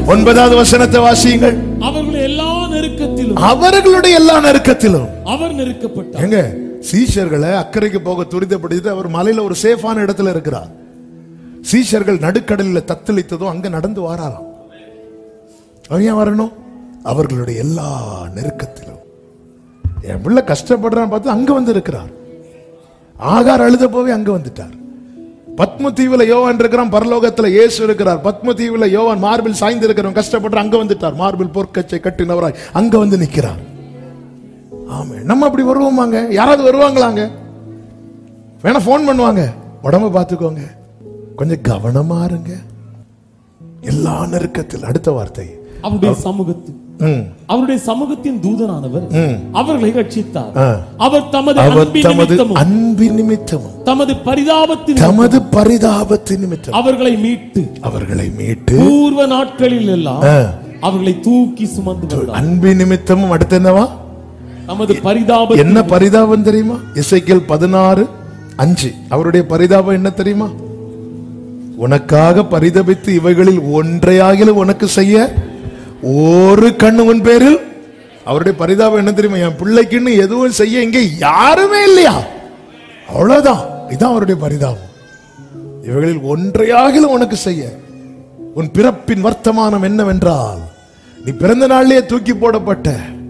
ஒன்பதாவது வசனத்தை வாசியுங்கள் அவர்கள் எல்லா நெருக்கத்திலும் அவர்களுடைய எல்லா நெருக்கத்திலும் அவர் நெருக்கப்பட்டார் எங்க சீஷர்களை அக்கறைக்கு போக துரிதப்படுத்தி அவர் மலையில ஒரு சேஃபான இடத்துல இருக்கிறார் சீஷர்கள் நடுக்கடலில் தத்தளித்ததும் அங்க நடந்து வாராராம் அவன் ஏன் வரணும் அவர்களுடைய எல்லா நெருக்கத்திலும் என் பிள்ளை கஷ்டப்படுறான்னு பார்த்து அங்க வந்து இருக்கிறார் ஆகார் அழுத போவே அங்க வந்துட்டார் பத்ம தீவுல யோவான் இருக்கிறான் பரலோகத்துல இயேசு இருக்கிறார் பத்ம தீவுல யோவான் மார்பில் சாய்ந்து இருக்கிறவன் கஷ்டப்படுற அங்க வந்துட்டார் மார்பில் பொற்கச்சை கட்டினவராய் அங்க வந்து நிக்கிறார் ஆமே நம்ம அப்படி வருவோமாங்க யாராவது வருவாங்களாங்க வேணா ஃபோன் பண்ணுவாங்க உடம்ப பார்த்துக்கோங்க கொஞ்சம் கவனமா இருங்க எல்லா நெருக்கத்தில் அடுத்த வார்த்தை அவருடைய சமூகத்தில் ம், அவருடைய சமூகத்தின் தூதனானவர் ம். அவர்களை ரட்சித்தார் ஆ. அவர் தமது அவர் அன்பின் தமது நிமித்தமும் அன்பின் நிமித்தமும் தமது பரிதாபத்தின் தமது பரிதாபத்தின் நிமித்தம் அவர்களை மீட்டு அவர்களை மீட்டு பூர்வ நாட்களில் எல்லாம் ஆ. அவர்களை தூக்கி சுமந்து வந்தார் அன்பின் நிமித்தமும் அடுத்து என்னவா தமது பரிதாப என்ன பரிதாபம் தெரியுமா இசைக்கேல் பதினாறு அஞ்சு அவருடைய பரிதாபம் என்ன தெரியுமா உனக்காக பரிதபித்து இவைகளில் ஒன்றையாகிலும் உனக்கு செய்ய ஒரு கண்ணு உன் பேரில் அவருடைய பரிதாபம் என்ன தெரியுமா என் பிள்ளைக்குன்னு எதுவும் செய்ய இங்க யாருமே இல்லையா அவ்வளவுதான் இதான் அவருடைய பரிதாபம் இவைகளில் ஒன்றையாகிலும் உனக்கு செய்ய உன் பிறப்பின் வர்த்தமானம் என்னவென்றால் நீ பிறந்த நாளிலேயே தூக்கி போடப்பட்ட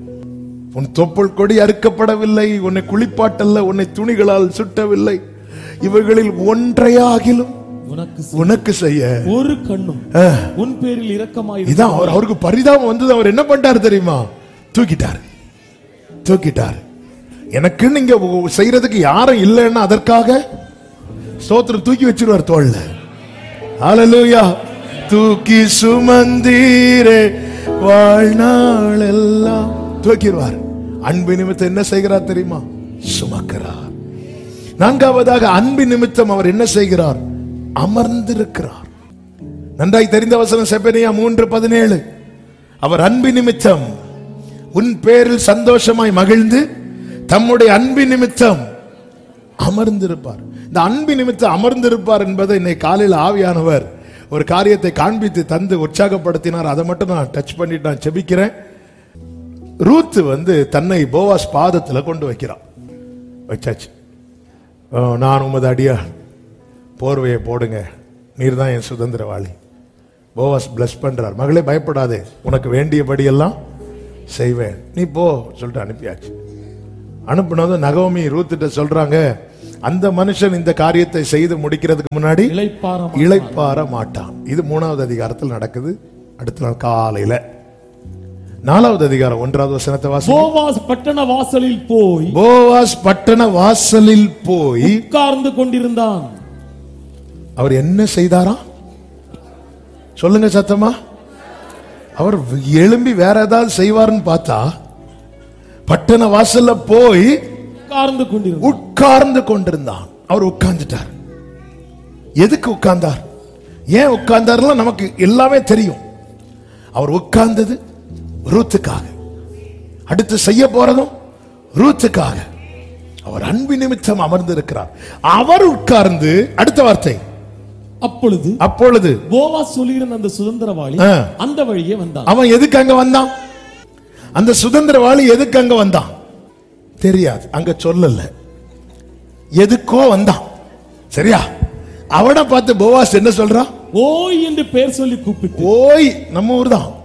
உன் தொப்புள் கொடி அறுக்கப்படவில்லை உன்னை குளிப்பாட்டல்ல உன்னை துணிகளால் சுட்டவில்லை இவைகளில் ஒன்றையாகிலும் உனக்கு உனக்கு செய்ய ஒரு கண்ணும் ஆ, உன் பேரில் இரக்கமாய் இதான் அவர் அவருக்கு பரிதாபம் வந்தது அவர் என்ன பண்ணிட்டாரு தெரியுமா தூக்கிட்டார் தூக்கிட்டார் எனக்கு நீங்க செய்யறதுக்கு யாரும் இல்லைன்னா அதற்காக ஸ்தோத்திரம் தூக்கி வச்சிருவார் தோல்ல ஹalleluya தூக்கி சுமந்தீரே வாழ்நாள் எல்லாம் தூக்கிடுவார் அன்பு நிமித்தம் என்ன செய்கிறார் தெரியுமா சுமக்கிறார் நான்காவதாக அன்பு நிமித்தம் அவர் என்ன செய்கிறார் அமர்ந்திருக்கிறார் நன்றாய் தெரிந்த வசனம் செப்பனியா மூன்று பதினேழு அவர் அன்பு நிமித்தம் உன் பேரில் சந்தோஷமாய் மகிழ்ந்து தம்முடைய அன்பு நிமித்தம் அமர்ந்திருப்பார் இந்த அன்பு நிமித்தம் அமர்ந்திருப்பார் என்பதை இன்னைக்கு காலையில் ஆவியானவர் ஒரு காரியத்தை காண்பித்து தந்து உற்சாகப்படுத்தினார் அதை மட்டும் நான் டச் பண்ணிட்டு நான் செபிக்கிறேன் ரூத்து வந்து தன்னை போவாஸ் பாதத்துல கொண்டு வைக்கிறான் வச்சாச்சு "ஓ, நான் உமது அடியா போர்வையை போடுங்க நீர் தான் என் சுதந்திரவாளி போவாஸ் பிளஸ் பண்றார் மகளே பயப்படாதே உனக்கு வேண்டியபடி எல்லாம் செய்வேன் நீ போ சொல்லிட்டு அனுப்பியாச்சு அனுப்புனதும் நகோமி ரூத்துட்ட சொல்றாங்க அந்த மனுஷன் இந்த காரியத்தை செய்து முடிக்கிறதுக்கு முன்னாடி இளைப்பாரம் இளைப்பாற மாட்டான் இது மூணாவது அதிகாரத்தில் நடக்குது அடுத்த நாள் காலையில நாலாவது அதிகாரம் ஒன்றாவது வசனத்தை வாசி போவாஸ் பட்டண வாசலில் போய் போவாஸ் பட்டண வாசலில் போய் உட்கார்ந்து கொண்டிருந்தான் அவர் என்ன செய்தாராம் சொல்லுங்க சத்தமா அவர் எழும்பி வேற ஏதாவது செய்வார்னு பார்த்தா பட்டண வாசல்ல போய் உட்கார்ந்து கொண்டிருந்தான் உட்கார்ந்து கொண்டிருந்தான் அவர் உட்கார்ந்துட்டார் எதுக்கு உட்கார்ந்தார் ஏன் உட்கார்ந்தார்லாம் நமக்கு எல்லாமே தெரியும் அவர் உட்கார்ந்தது ரூத்துக்காக அடுத்து செய்ய போறதும் ரூத்துக்காக அவர் அன்பு நிமித்தம் அமர்ந்திருக்கிறார் அவர் உட்கார்ந்து அடுத்த வார்த்தை அப்பொழுது அப்பொழுது போவாஸ் சொல்லியிருந்த அந்த சுதந்திரவாளி ஆ. அந்த வழியே வந்தான் அவன் எதுக்கு அங்க வந்தான் அந்த சுதந்திரவாளி எதுக்கு அங்க வந்தான் தெரியாது அங்க சொல்லல எதுக்கோ வந்தான் சரியா அவனை பார்த்து போவாஸ் என்ன சொல்றான் ஓய் என்று பெயர் சொல்லி கூப்பிட்டு ஓய் நம்ம ஊர் தான்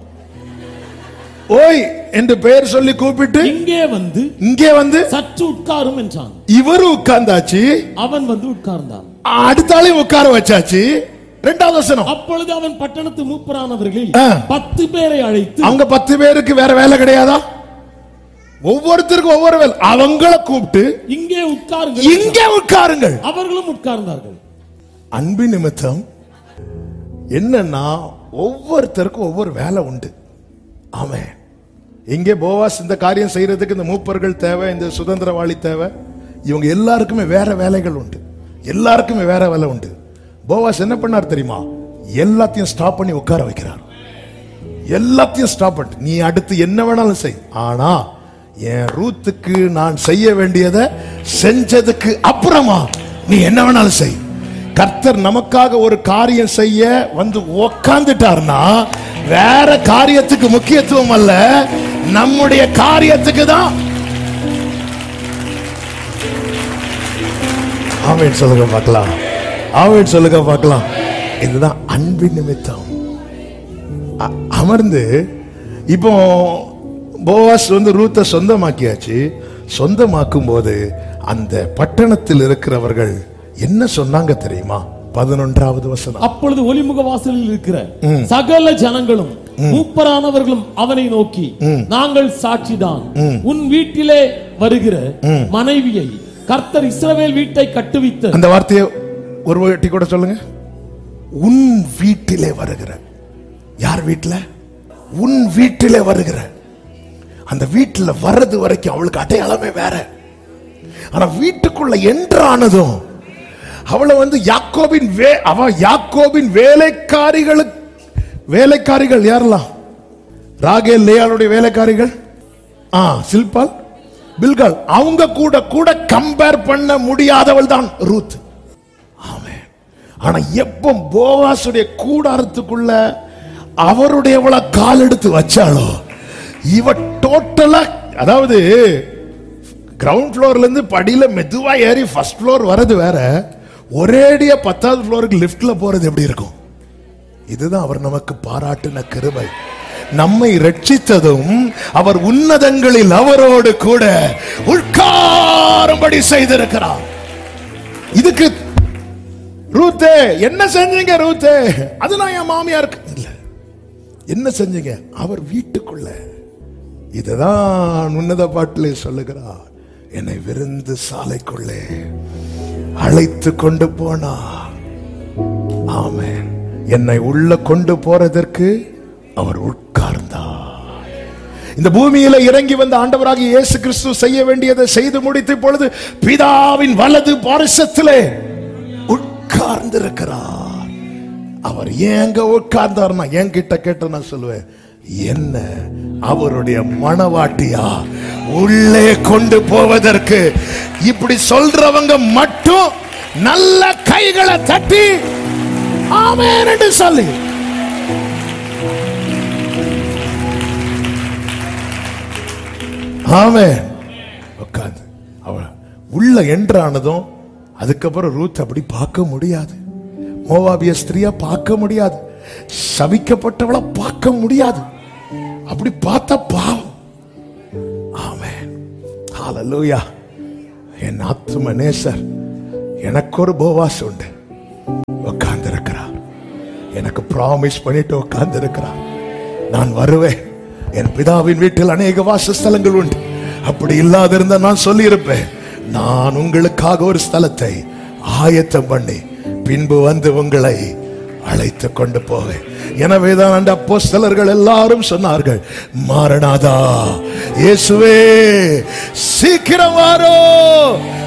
ஓய் என்று பெயர் சொல்லி கூப்பிட்டு இங்கே வந்து இங்கே வந்து சற்று உட்காரும் என்றான் இவரு உட்கார்ந்தாச்சு அவன் வந்து உட்கார்ந்தான் அடுத்த ஆளையும் உட்கார வச்சாச்சு ரெண்டாவது வசனம் அப்பொழுது அவன் பட்டணத்து மூப்பரானவர்களில் ஆ. பத்து பேரை அழைத்து அவங்க பத்து பேருக்கு வேற வேலை கிடையாதா ஒவ்வொருத்தருக்கும் ஒவ்வொரு வேலை அவங்கள கூப்பிட்டு இங்கே உட்காருங்கள் இங்கே உட்காருங்கள் அவர்களும் உட்கார்ந்தார்கள் அன்பு நிமித்தம் என்னன்னா ஒவ்வொருத்தருக்கும் ஒவ்வொரு வேலை உண்டு ஆமென் இங்கே போவாஸ் இந்த காரியம் செய்யறதுக்கு இந்த மூப்பர்கள் தேவை இந்த சுதந்திரவாளி தேவை இவங்க எல்லாருக்குமே வேற வேலைகள் உண்டு எல்லாருக்குமே வேற வேலை உண்டு போவாஸ் என்ன பண்ணார் தெரியுமா எல்லாத்தையும் ஸ்டாப் பண்ணி உட்கார வைக்கிறார் எல்லாத்தையும் ஸ்டாப் பண்ணு நீ அடுத்து என்ன வேணாலும் செய் ஆனா என் ரூத்துக்கு நான் செய்ய வேண்டியதை செஞ்சதுக்கு அப்புறமா நீ என்ன வேணாலும் செய் கர்த்தர் நமக்காக ஒரு காரியம் செய்ய வந்து உக்காந்துட்டார்னா வேற காரியத்துக்கு முக்கியத்துவம் அல்ல நம்முடைய காரியத்துக்கு தான் ஆமேன் சொல்லுங்க பார்க்கலாம் ஆமேன் சொல்லுங்க பார்க்கலாம் இதுதான் அன்பின் நிமித்தம் அ- அமர்ந்து இப்போ போவாஸ் வந்து ரூத்தை சொந்தமாக்கியாச்சு சொந்தமாக்கும் போது அந்த பட்டணத்தில் இருக்கிறவர்கள் என்ன சொன்னாங்க தெரியுமா பதினொன்றாவது வசனம் அப்பொழுது ஒலிமுக வாசலில் இருக்கிற சகல ஜனங்களும் மூப்பரானவர்களும் அவனை நோக்கி நாங்கள் சாட்சிதான் உன் வீட்டிலே வருகிற மனைவியை கர்த்தர் இஸ்ரவேல் வீட்டை கட்டுவித்த அந்த வார்த்தையை ஒரு வாட்டி கூட சொல்லுங்க உன் வீட்டிலே வருகிற யார் வீட்டுல உன் வீட்டிலே வருகிற அந்த வீட்டுல வர்றது வரைக்கும் அவளுக்கு அடையாளமே வேற ஆனா வீட்டுக்குள்ள என்றானதும் அவளை வந்து யாக்கோபின் வே அவ யாக்கோபின் வேலைக்காரிகளுக்கு வேலைக்காரிகள் யாரெல்லாம் ராகேல் லேயாளுடைய வேலைக்காரிகள் ஆ சில்பால் பில்கால் அவங்க கூட கூட கம்பேர் பண்ண முடியாதவள் தான் ரூத் ஆமென் ஆனா எப்ப போவாசுடைய கூடாரத்துக்குள்ள அவருடையவள கால் எடுத்து வச்சாளோ இவ டோட்டலா அதாவது கிரவுண்ட் ஃப்ளோர்ல இருந்து படியில மெதுவா ஏறி ஃபர்ஸ்ட் ஃப்ளோர் வரது வேற ஒரேடியா பத்தாவது ஃப்ளோருக்கு லிஃப்ட்ல போறது எப்படி இருக்கும் இதுதான் அவர் நமக்கு பாராட்டின கிருபை நம்மை ரட்சித்ததும் அவர் உன்னதங்களில் அவரோடு கூட உட்காரும்படி செய்திருக்கிறார் இதுக்கு ரூத்தே என்ன செஞ்சீங்க ரூத்தே அது நான் என் மாமியாருக்கு இல்ல என்ன செஞ்சீங்க அவர் வீட்டுக்குள்ள இதுதான் உன்னத பாட்டிலே சொல்லுகிறார் என்னை விருந்து சாலைக்குள்ளே அழைத்து கொண்டு போனார் ஆமென் என்னை உள்ள கொண்டு போறதற்கு அவர் உட்கார்ந்தார் இந்த பூமியில இறங்கி வந்த ஆண்டவராகிய இயேசு கிறிஸ்து செய்ய வேண்டியதை செய்து முடித்து இப்பொழுது பிதாவின் வலது பாரிசத்திலே உட்கார்ந்திருக்கிறார் அவர் ஏங்க உட்கார்ந்தார்னா என்கிட்ட கேட்ட நான் சொல்லுவேன் என்ன அவருடைய மனவாட்டியா உள்ளே கொண்டு போவதற்கு இப்படி சொல்றவங்க மட்டும் நல்ல கைகளை தட்டி ஆமென் என்று சொல்லி ஆமென் உட்கார்ந்து அவ உள்ள என்றானதும் அதுக்கப்புறம் ரூத் அப்படி பார்க்க முடியாது மோவாபிய ஸ்திரியா பார்க்க முடியாது சபிக்கப்பட்டவளை பார்க்க முடியாது அப்படி பார்த்தா பாவம் ஆமென் ஹalleluya என் ஆத்தும நேசர் எனக்கு ஒரு போவாஸ் உண்டு உட்கார்ந்து இருக்கிறார் எனக்கு ப்ராமிஸ் பண்ணிட்டு உட்கார்ந்து இருக்கிறார் நான் வருவேன் என் பிதாவின் வீட்டில் அநேக வாசஸ்தலங்கள் உண்டு அப்படி இல்லாதிருந்தா நான் சொல்லியிருப்பேன் நான் உங்களுக்காக ஒரு ஸ்தலத்தை ஆயத்தம் பண்ணி பின்பு வந்து உங்களை அழைத்து கொண்டு போவேன் எனவேதான் அந்த அப்போஸ்தலர்கள் எல்லாரும் சொன்னார்கள் மாரநாதா இயேசுவே சீக்கிரம் வாரோ